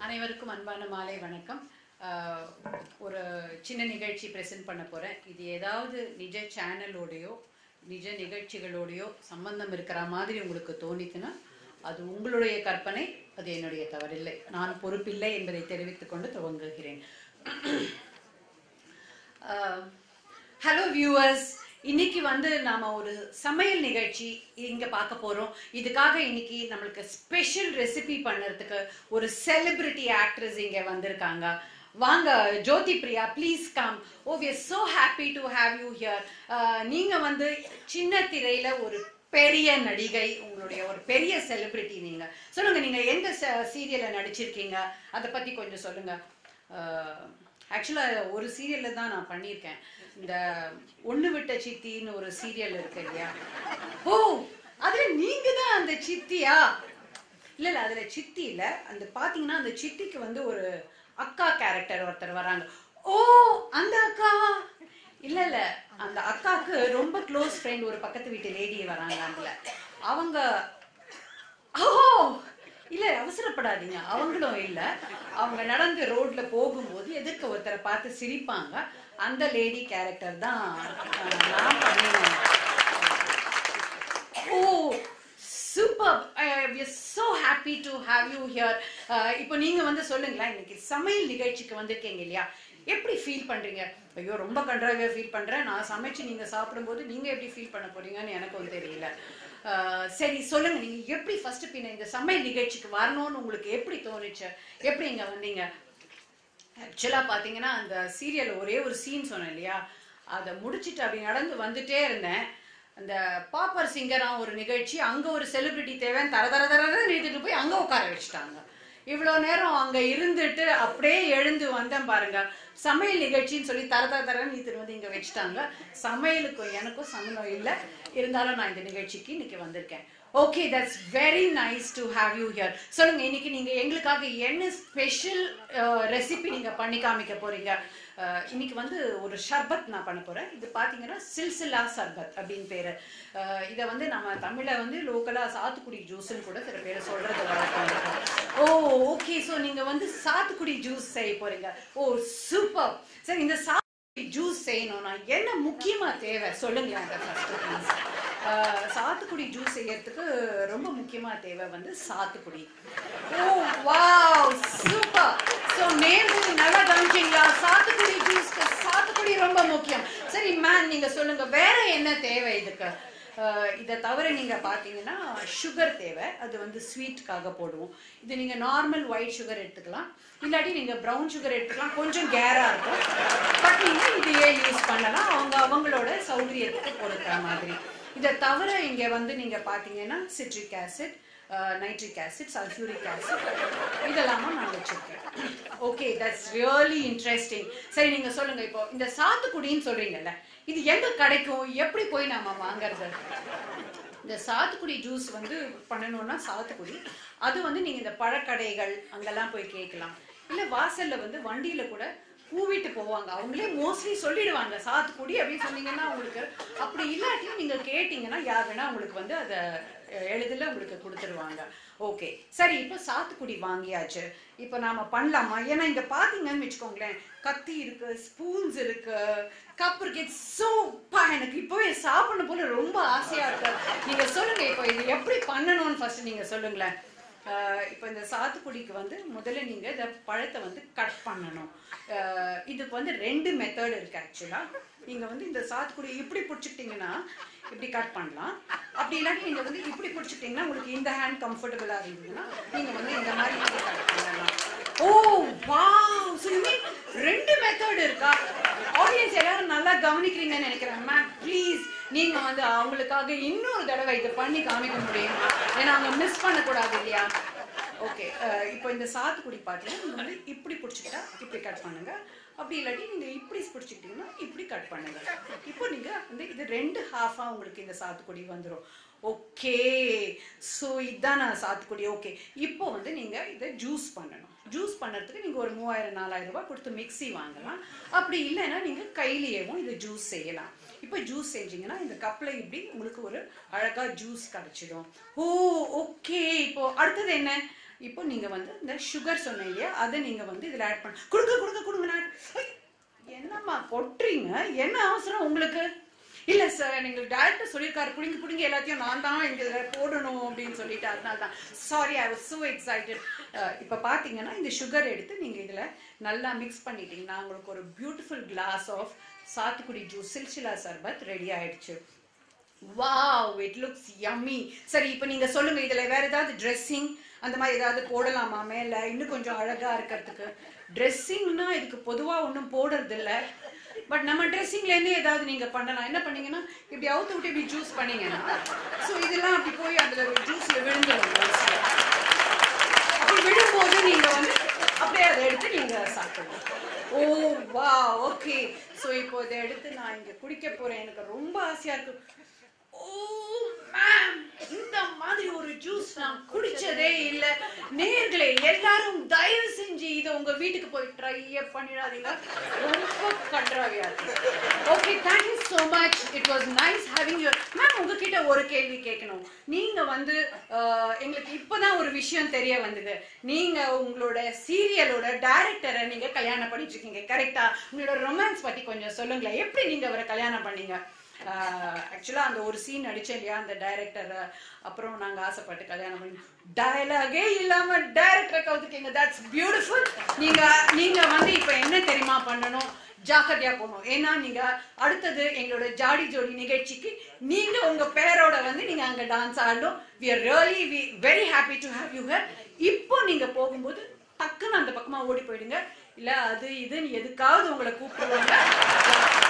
அனைவருக்கும் அன்பான மாலை வணக்கம் ஆஹ் ஒரு சின்ன நிகழ்ச்சி ப்ரெசென்ட் பண்ண போகிறேன் இது ஏதாவது நிஜ சேனலோடையோ நிஜ நிகழ்ச்சிகளோடையோ சம்பந்தம் இருக்கிற மாதிரி உங்களுக்கு தோணித்துன்னா அது உங்களுடைய கற்பனை அது என்னுடைய தவறில்லை நான் பொறுப்பில்லை என்பதை தெரிவித்துக் கொண்டு துவங்குகிறேன் ஹலோ வியூவர்ஸ் இன்னைக்கு வந்து நாம ஒரு சமையல் நிகழ்ச்சி இங்க பார்க்க போறோம் இதுக்காக இன்னைக்கு நம்மளுக்கு ஸ்பெஷல் ரெசிபி பண்ணுறதுக்கு ஒரு செலிபிரிட்டி ஆக்ட்ரஸ் இங்க வந்திருக்காங்க வாங்க Jyothi Priya please come oh we are so happy to have you here நீங்க வந்து சின்ன திரையில ஒரு பெரிய நடிகை உங்களுடைய ஒரு பெரிய செலிபிரிட்டி நீங்க சொல்லுங்க நீங்க எந்த சீரியல்ல நடிச்சிருக்கீங்க அதை பத்தி கொஞ்சம் சொல்லுங்க ஆக்சுவலாக ஒரு சீரியலில் தான் நான் பண்ணியிருக்கேன் இந்த ஒன்று விட்ட சித்தின்னு ஒரு சீரியல் இருக்கு இல்லையா ஓ அதில் நீங்கள் தான் அந்த சித்தியா இல்லை இல்லை அதில் சித்தி இல்லை அந்த பார்த்தீங்கன்னா அந்த சித்திக்கு வந்து ஒரு அக்கா கேரக்டர் ஒருத்தர் வராங்க ஓ அந்த அக்கா இல்லை இல்லை அந்த அக்காவுக்கு ரொம்ப க்ளோஸ் ஃப்ரெண்ட் ஒரு பக்கத்து வீட்டு லேடி வராங்க அதில் அவங்க ஓ இல்ல அவசரப்படாதீங்க அவங்களும் இல்ல அவங்க நடந்து ரோட்ல போகும்போது எதிர்க்க ஒருத்தரை பார்த்து சிரிப்பாங்க அந்த லேடி கேரக்டர் தான் அஹ், நான் பண்ணினேன் oh super we are so happy to have you here அஹ், இப்போ நீங்க வந்து சொல்லுங்களேன் இன்னைக்கு சமையல் நிகழ்ச்சிக்கு வந்திருக்கீங்க இல்லையா எப்படி ஃபீல் பண்றீங்க ஐயோ ரொம்ப கன்றாவியா ஃபீல் பண்றேன் நான் சமைச்சு நீங்க சாப்பிடும்போது நீங்க எப்படி ஃபீல் பண்ண போறீங்கன்னு எனக்கும் தெரியல அஹ், சரி சொல்லுங்க நீங்க எப்படி ஃபர்ஸ்ட் பின்ன இந்த சமையல் நிகழ்ச்சிக்கு வரணும்னு உங்களுக்கு எப்படி தோணுச்சு எப்படி இங்க வந்தீங்க ஆக்சுவலா பாத்தீங்கன்னா அந்த சீரியல் ஒரே ஒரு சீன் சொன்னேன் இல்லையா அதை முடிச்சிட்டு அப்படி நடந்து வந்துட்டே இருந்தேன் அந்த பாப்பர் சிங்கரா ஒரு நிகழ்ச்சி அங்க ஒரு செலிபிரிட்டி தேவைன்னு தர தர தர நிறுத்திட்டு போய் அங்க உட்கார வச்சுட்டாங்க இவ்வளோ நேரம் அங்க இருந்துட்டு அப்படியே எழுந்து வந்தேன் பாருங்க சமையல் நிகழ்ச்சின்னு சொல்லி தர தர தரன்னு நீத்துட்டு வந்து இங்க வச்சுட்டாங்க சமையலுக்கும் எனக்கும் சம்மந்தம் இல்லை இருந்தாலும் நான் இந்த நிகழ்ச்சிக்கு இன்னைக்கு வந்திருக்கேன் okay that's very nice to have you here சொல்லுங்க இன்னைக்கு நீங்க எங்களுக்காக என்ன ஸ்பெஷல் ரெசிபி நீங்க பண்ணி காமிக்க போறீங்க அஹ், இன்னைக்கு வந்து ஒரு ஷர்பத் நான் பண்ண போறேன் இது பாத்தீங்கன்னா சில்சிலா சர்பத் அப்படின்னு பேரு அஹ், இதை வந்து நம்ம தமிழ்ல வந்து லோக்கலா சாத்துக்குடி ஜூஸ்ன்னு கூட சில பேர் சொல்றது வழக்கம் இருக்கு. ஓ ஓகே ஸோ நீங்க வந்து சாத்துக்குடி ஜூஸ் செய்ய போறீங்க ஓ சூப்பர் சரி இந்த சாத்துக்குடி ஜூஸ் செய்யணும்னா என்ன முக்கியமா தேவை சொல்லுங்களேன் அதை ஃபர்ஸ்ட் ப்ளீஸ் சாத்துக்குடி ஜூஸ் செய்யறதுக்கு ரொம்ப முக்கியமா தேவை வந்து சாத்துக்குடி ஓ வாவ் சூப்பர் ஸோ நேர்கள் நல்லா கவனிச்சிங்களா சாத்துக்குடி ஜூஸ்க்கு சாத்துக்குடி ரொம்ப முக்கியம் சரி மேம் நீங்க சொல்லுங்க வேற என்ன தேவை இதுக்கு அஹ், இதை தவிர நீங்க பாத்தீங்கன்னா சுகர் தேவை அது வந்து ஸ்வீட்டுக்காக போடுவோம் இது நீங்க நார்மல் ஒயிட் சுகர் எடுத்துக்கலாம் இல்லாட்டி நீங்க ப்ரௌன் சுகர் எடுத்துக்கலாம் கொஞ்சம் கேரா இருக்கும் பட் நீங்க இதையே யூஸ் பண்ணலாம் அவங்க அவங்களோட சௌகரியத்துக்கு பொறுக்கிற மாதிரி இதை தவிர இங்க வந்து நீங்க பாத்தீங்கன்னா citric acid nitric acid sulphuric acid இதெல்லாமும் நான் வச்சிருக்கேன் ஓகே தட்ஸ் ரியலி இன்ட்ரெஸ்டிங் சரி நீங்க சொல்லுங்க இப்போ இந்த சாத்துக்குடின்னு சொல்றீங்கல்ல இது எங்க கிடைக்கும் எப்படி போய் நாம வாங்குறது இந்த சாத்துக்குடி ஜூஸ் வந்து பண்ணணும்னா சாத்துக்குடி அது வந்து நீங்க இந்த பழக்கடைகள் அங்கெல்லாம் போய் கேட்கலாம் இல்ல வாசல்ல வந்து வண்டியில கூட கூவிட்டு போவாங்க அவங்களே மோஸ்ட்லி சொல்லிடுவாங்க சாத்துக்குடி அப்படின்னு சொன்னீங்கன்னா உங்களுக்கு அப்படி இல்லாட்டியும் நீங்க கேட்டீங்கன்னா யார் வேணா உங்களுக்கு வந்து அதை எளிதில் உங்களுக்கு கொடுத்துருவாங்க ஓகே சரி இப்போ சாத்துக்குடி வாங்கியாச்சு இப்போ நாம பண்ணலாமா ஏன்னா இங்க பாத்தீங்கன்னு வச்சுக்கோங்களேன் கத்தி இருக்கு ஸ்பூன்ஸ் இருக்கு கப் இருக்கு சூப்பா எனக்கு இப்போவே சாப்பிடணும் போல ரொம்ப ஆசையா இருக்கு நீங்க சொல்லுங்க இப்போ இது எப்படி பண்ணணும்னு ஃபர்ஸ்ட் நீங்க சொல்லுங்களேன் ஆஹ் இப்போ இந்த சாத்துக்குடிக்கு வந்து முதல்ல நீங்க இந்த பழத்தை வந்து கட் பண்ணணும் ஆஹ் இதுக்கு வந்து ரெண்டு மெத்தட் இருக்கு ஆக்சுவலா நீங்க வந்து இந்த சாத்துக்குடி இப்படி பிடிச்சிக்கிட்டீங்கன்னா இப்படி கட் பண்ணலாம் அப்படி இல்லாட்டி நீங்க வந்து இப்படி பிடிச்சிக்கிட்டீங்கன்னா உங்களுக்கு இந்த ஹேண்ட் கம்ஃபர்டபுளா இருந்ததுன்னா நீங்க வந்து இந்த மாதிரி இப்படி கட் பண்ணலாம் ஓ வாவ் ஸோ ரெண்டு மெத்தட் இருக்கா ஆடியன்ஸ் எல்லாரும் நல்லா கவனிக்கிறீங்கன்னு நினைக்கிறேன் மேம் ப்ளீஸ் நீங்க வந்து அவங்களுக்காக இன்னொரு தடவை இதை பண்ணி காமிக்க முடியுமா ஏன்னா அவங்க மிஸ் பண்ணக்கூடாது இல்லையா ஓகே இப்போ இந்த சாத்துக்குடி பார்த்தீங்கன்னா நீங்க வந்து இப்படி பிடிச்சிக்கிட்டா இப்படி கட் பண்ணுங்க அப்படி இல்லாட்டி நீங்க இப்படி பிடிச்சிக்கிட்டீங்கன்னா இப்படி கட் பண்ணுங்க இப்போ நீங்க வந்து இது ரெண்டு ஹாஃபா உங்களுக்கு இந்த சாத்துக்குடி வந்துடும் ஓகே ஸோ இதுதான் நான் சாத்துக்குடி ஓகே இப்போ வந்து நீங்க இதை ஜூஸ் பண்ணணும் ஜூஸ் பண்ணுறதுக்கு நீங்கள் ஒரு மூவாயிரம் நாலாயிரம் ரூபாய் கொடுத்து மிக்ஸி வாங்கலாம் அப்படி இல்லைன்னா நீங்கள் கையிலேயேவும் இதை ஜூஸ் செய்யலாம் இப்போ ஜூஸ் செஞ்சீங்கன்னா இந்த கப்பில் இப்படி உங்களுக்கு ஒரு அழகாக ஜூஸ் கிடச்சிடும் ஓ ஓகே இப்போ அடுத்தது என்ன இப்போ நீங்க வந்து இந்த சுகர் சொன்னேன் இல்லையா அதை நீங்க வந்து இதுல ஆட் பண்ண கொடுங்க கொடுங்க கொடுங்க நான் ஐ, என்னம்மா கொட்டுறீங்க என்ன அவசரம் உங்களுக்கு இல்ல சார் நீங்க டேரக்டர் சொல்லியிருக்காரு புடிங்க புடிங்க எல்லாத்தையும் நான் தான் இங்க இதுல போடணும் அப்படின்னு சொல்லிட்டு அதனால தான் sorry I was so excited இப்ப பாத்தீங்கன்னா இந்த சுகர் எடுத்து நீங்க இதுல நல்லா மிக்ஸ் பண்ணிட்டீங்கன்னா உங்களுக்கு ஒரு பியூட்டிஃபுல் கிளாஸ் ஆஃப் சாத்துக்குடி ஜூஸ் சில்சிலா சர்பத் ரெடி ஆயிடுச்சு வாவ் இட் லுக்ஸ் யம்மி சரி இப்போ நீங்க சொல்லுங்க இதுல வேற ஏதாவது ட்ரெஸ்ஸிங் அந்த மாதிரி ஏதாவது போடலாமா மேல இன்னும் கொஞ்சம் அழகா இருக்கிறதுக்கு ட்ரெஸ்ஸிங்னா இதுக்கு பொதுவா ஒன்றும் போடுறது இல்ல பட் நம்ம ட்ரெஸ்ஸிங்ல இருந்து ஏதாவது நீங்க பண்ணலாம் என்ன பண்ணீங்கன்னா இப்படி அவுத்து விட்டு இப்படி ஜூஸ் பண்ணீங்கன்னா ஸோ இதெல்லாம் அப்படி போய் அதுல ஜூஸ்ல விழுந்துடும் அப்படி விடும்போது நீங்க வந்து அப்படியே அதை எடுத்து நீங்க சாப்பிடணும் ஓ வா ஓகே ஸோ இப்போ இதை எடுத்து நான் இங்க குடிக்க போறேன் எனக்கு ரொம்ப ஆசையா இருக்கு ஓ மேம் இந்த மாதிரி ஒரு ஜூஸ் நான் குடிச்சதே இல்ல நேர்களே எல்லாரும் தயவு செஞ்சு இதை உங்க வீட்டுக்கு போய் ட்ரை பண்ணிடாதீங்க ரொம்ப கன்றாவியா இருக்கு okay thank you so much it was nice having your ma'am உங்ககிட்ட ஒரு கேள்வி கேட்கணும் நீங்க வந்து அஹ், எங்களுக்கு இப்பதான் ஒரு விஷயம் தெரிய வந்தது நீங்க உங்களோட சீரியலோட டைரக்டரை நீங்க கல்யாணம் பண்ணிட்டு இருக்கீங்க கரெக்டா உங்களோட ரொமான்ஸ் பத்தி கொஞ்சம் சொல்லுங்களேன் எப்படி நீங்க அவரை கல்யாணம் பண்ணீங்க ஆக்சுவலா அந்த ஒரு சீன் நடிச்சேன் இல்லையா அந்த டைரக்டர் அப்புறம் நாங்க ஆசைப்பட்டு கல்யாணம் பண்ணி டயலாகே இல்லாம டைரக்டரை கவுத்துக்கீங்க தட்ஸ் பியூட்டிஃபுல் நீங்க நீங்க வந்து இப்ப என்ன தெரியுமா பண்ணணும் ஜாக்கிரதையா போகணும் ஏன்னா நீங்க அடுத்தது எங்களோட ஜாடி ஜோடி நிகழ்ச்சிக்கு நீங்க உங்க பேரோட வந்து நீங்க அங்க டான்ஸ் ஆடணும் we are really we very happy to have you here இப்போ நீங்க போகும்போது டக்குன்னு அந்த பக்கமா ஓடி போயிடுங்க இல்ல அது இதுன்னு எதுக்காவது உங்களை கூப்பிடுவாங்க